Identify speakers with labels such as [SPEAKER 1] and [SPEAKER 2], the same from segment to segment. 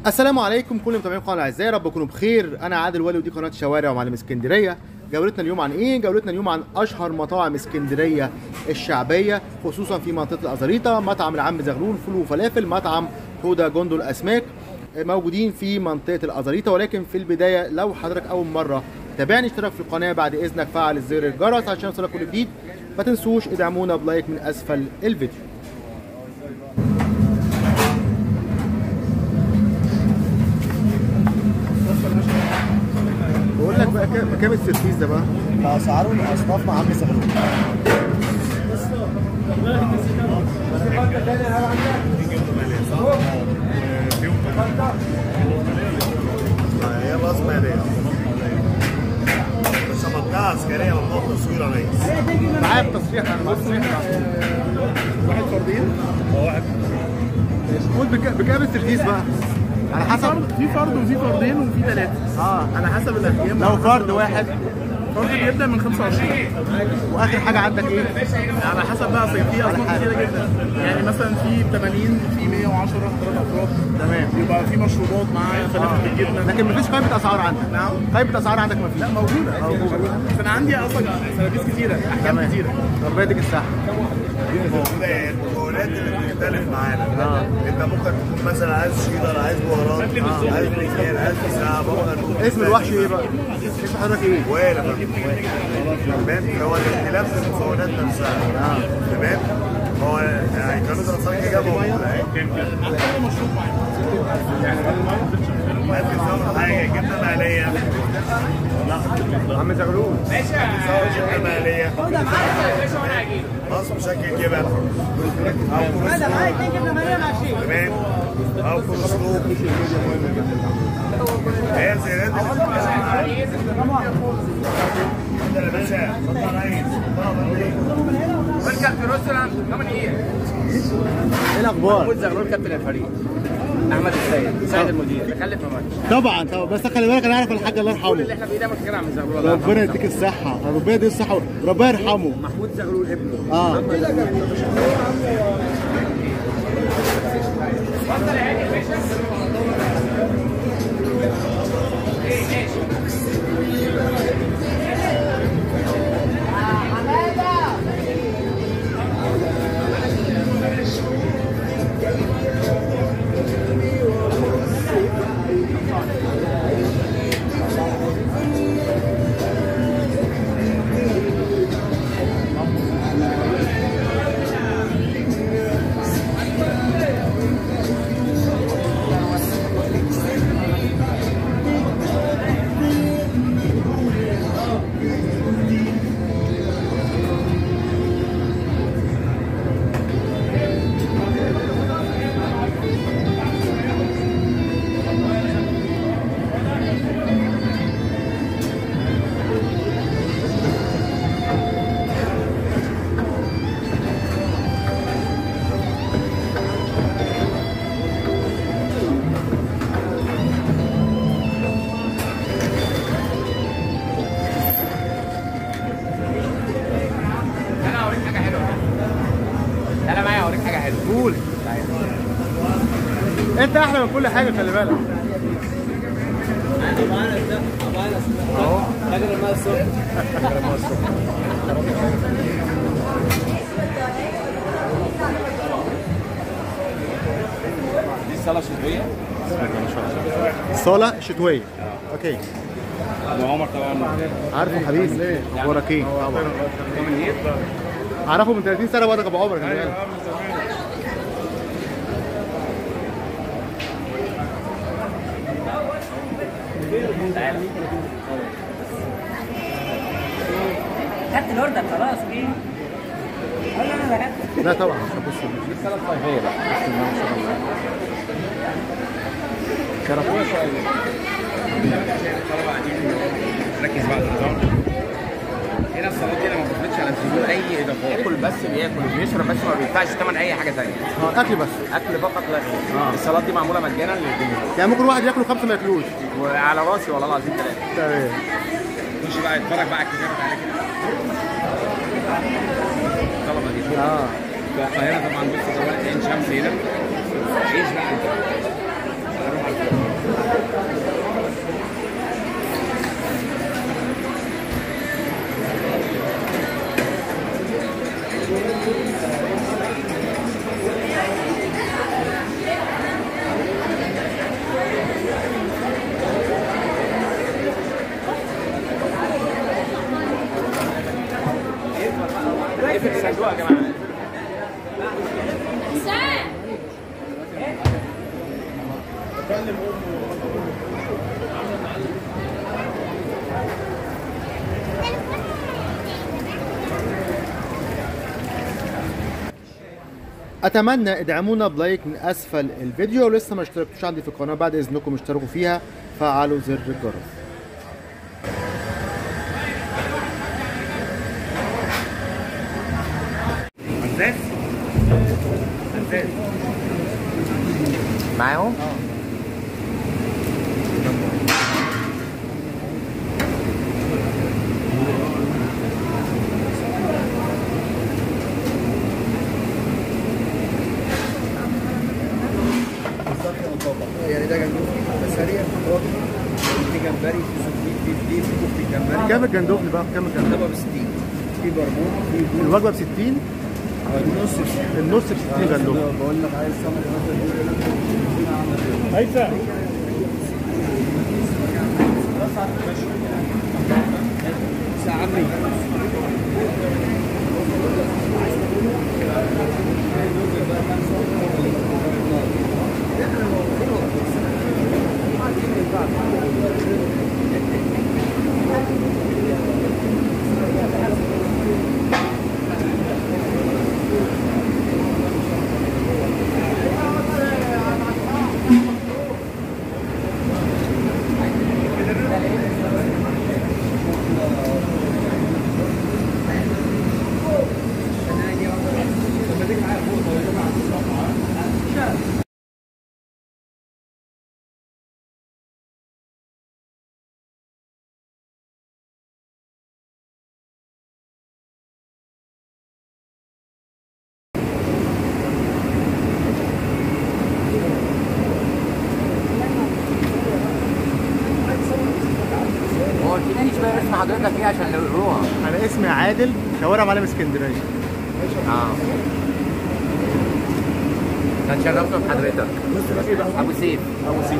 [SPEAKER 1] السلام عليكم كل متابعين القناه الاعزاء يا رب تكونوا بخير انا عادل ولي ودي قناه شوارع ومعلم اسكندريه جولتنا اليوم عن ايه جولتنا اليوم عن اشهر مطاعم اسكندريه الشعبيه خصوصا في منطقه الازاريطه مطعم العم زغلول فول وفلافل مطعم هدى جندل اسماك موجودين في منطقه الازاريطه ولكن في البدايه لو حضرتك اول مره تابعني اشترك في القناه بعد اذنك فعل زر الجرس عشان يوصلك كل جديد ما تنسوش ادعمونا بلايك من اسفل الفيديو بقول لك بقى كام كام السيرفيس ده بقى؟
[SPEAKER 2] اسعاره الاصناف مع عم زغلول
[SPEAKER 3] هي الاسمريه بس منطقه عسكريه ممنوع تصوير يا ريس
[SPEAKER 1] معايا بتصريح انا تصريح
[SPEAKER 2] واحد فردين
[SPEAKER 1] قول بك- بكام السيرفيس بقى؟ على حسب
[SPEAKER 2] فرد في فرد وفي فردين وفي ثلاثه
[SPEAKER 1] اه
[SPEAKER 2] على حسب الاحجام
[SPEAKER 1] لو فرد واحد
[SPEAKER 2] فرد بيبدا من 25
[SPEAKER 1] واخر حاجه عندك ايه؟
[SPEAKER 2] على حسب بقى صيف في
[SPEAKER 1] على
[SPEAKER 2] اصناف
[SPEAKER 1] حسب.
[SPEAKER 2] كتيره جدا يعني مثلا في 80 في 110 ثلاث افراد
[SPEAKER 1] تمام
[SPEAKER 2] يبقى في مشروبات مع فلافل بالجبنه
[SPEAKER 1] لكن مفيش قائمه اسعار عندك
[SPEAKER 2] نعم
[SPEAKER 1] قائمه اسعار عندك مفيش
[SPEAKER 2] لا موجوده موجوده بس انا عندي اصلا سيرفيس كتيره احجام
[SPEAKER 1] تمام
[SPEAKER 2] كتيره
[SPEAKER 1] ربنا يديك الصحه
[SPEAKER 3] موجوده هي المكونات اللي بتختلف معانا
[SPEAKER 1] آه.
[SPEAKER 3] انت ممكن تكون مثلا عايز شيدر عايز بهارات عايز رجال عايز مساعة ممكن
[SPEAKER 1] اسم الوحش ايه بقى؟ اسم حضرتك ايه؟
[SPEAKER 3] ولا بقى تمام هو الاختلاف في المكونات نفسها تمام هو يعني كانوا دراسات كده موجوده اهي ما تنساش حاجه جبنه مقليه
[SPEAKER 1] عم زغلول
[SPEAKER 3] جبنه مقليه مصر مشكل جبن او تمام او كولسلو هي زيادات يا باشا اتفضل يا ريس اتفضل يا ريس.
[SPEAKER 4] Welcome to restaurant. Come in here.
[SPEAKER 1] ايه الاخبار؟
[SPEAKER 4] محمود زغلول كابتن الفريق. احمد السيد سيد المدير خلف ما ماتش.
[SPEAKER 1] طبعا طبعا بس خلي بالك انا عارف الحاج الله
[SPEAKER 4] كل
[SPEAKER 1] يرحمه
[SPEAKER 4] اللي احنا فيه ده متكرر عن زغلول الله يرحمه.
[SPEAKER 1] ربنا يديك الصحه ربنا يديك الصحه ربنا يرحمه
[SPEAKER 4] محمود زغلول ابنه.
[SPEAKER 1] اه
[SPEAKER 4] اتفضل يا هاني يا باشا. انا اوريك حاجه حلوه. تعالى معايا اوريك حاجه حلوه.
[SPEAKER 1] قول انت احلى من كل حاجه خلي بالك
[SPEAKER 4] دي الصاله الشتويه.
[SPEAKER 1] صاله شتويه اوكي
[SPEAKER 4] وعمر طبعا
[SPEAKER 1] عارفه حبيبي اخبارك ايه طبعا
[SPEAKER 4] كمان هير.
[SPEAKER 1] اعرفه من 30 سنه برضه ابو عمر خلي بالك
[SPEAKER 5] خدت الاوردر خلاص ايه ولا انا اللي خدت
[SPEAKER 1] لا طبعا مش هبص
[SPEAKER 4] دي الصاله الصيفيه بقى.
[SPEAKER 1] بسم الله ما شاء الله شرف
[SPEAKER 4] الطلبه قاعدين ركز بقى في النظام. هنا الصالات دي انا ما بفرضش على الزبون اي اضافات. ياكل بس بياكل بيشرب بس ما بيدفعش ثمن اي حاجه ثانيه.
[SPEAKER 1] اه اكل بس
[SPEAKER 4] اكل فقط لا غير. الصالات دي معموله مجانا للجمهور.
[SPEAKER 1] يعني ممكن واحد ياكل خمسه ما ياكلوش
[SPEAKER 4] وعلى راسي والله العظيم ثلاثه.
[SPEAKER 1] تمام
[SPEAKER 4] خش بقى اتفرج بقى على الكتابه تعالى كده. الطلبه دي.
[SPEAKER 1] اه
[SPEAKER 4] في القاهره طبعا بص دلوقتي عين شمس هنا عيش بقى انت.
[SPEAKER 2] بكلم امه
[SPEAKER 1] اتمنى ادعمونا بلايك من اسفل الفيديو ولسه ما اشتركتوش عندي في القناه بعد اذنكم اشتركوا فيها فعلوا زر الجرس
[SPEAKER 4] عزاز عزاز معاهم؟
[SPEAKER 6] يعني ده جندوف بس سريع في جمبري في سوفيت في فليم في كفته جمبري
[SPEAKER 1] كام الجندوفلي بقى كام الجندوفلي
[SPEAKER 6] طبق ب 60 في بربون في بول
[SPEAKER 1] الوجبه ب 60
[SPEAKER 6] النص
[SPEAKER 1] النص ب 60 جندوفلي
[SPEAKER 6] بقول لك عايز سمك
[SPEAKER 2] هيثم
[SPEAKER 6] عمي
[SPEAKER 4] هو قلتليش بقى اسم حضرتك ايه عشان نروح
[SPEAKER 1] انا اسمي عادل شوارع معلم اسكندريه
[SPEAKER 4] اه هنشرفنا بحضرتك ابو سيف
[SPEAKER 1] ابو سيف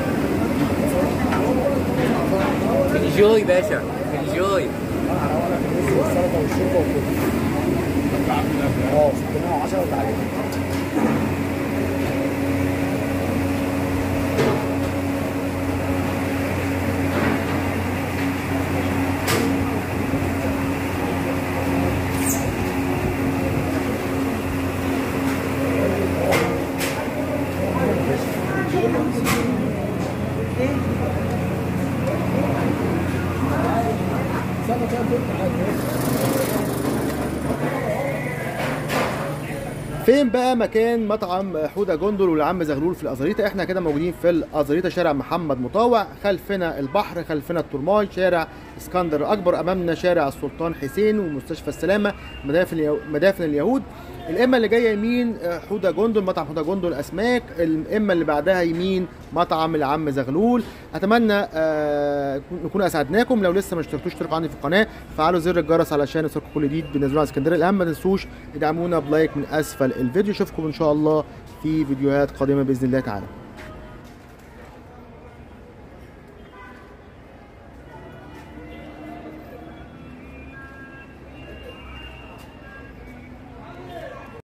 [SPEAKER 4] انجوي باشا انجوي
[SPEAKER 6] السلطه والشوربه وكده اه 610 وتعالى
[SPEAKER 1] فين بقى مكان مطعم حوده جندل والعم زغلول في الازاريطه احنا كده موجودين في الازاريطه شارع محمد مطاوع خلفنا البحر خلفنا الترماي شارع اسكندر الاكبر امامنا شارع السلطان حسين ومستشفى السلامه مدافن اليهو- مدافن اليهود الامه اللي جايه يمين آه، حوده جندل مطعم حوده جندل اسماك الامه اللي بعدها يمين مطعم العم زغلول اتمنى آه، نكون اسعدناكم لو لسه ما اشتركتوش اشتركوا عندي في القناه فعلوا زر الجرس علشان يوصلكم كل جديد بنزلوا على اسكندريه الان ما تنسوش ادعمونا بلايك من اسفل الفيديو اشوفكم ان شاء الله في فيديوهات قادمه باذن الله تعالى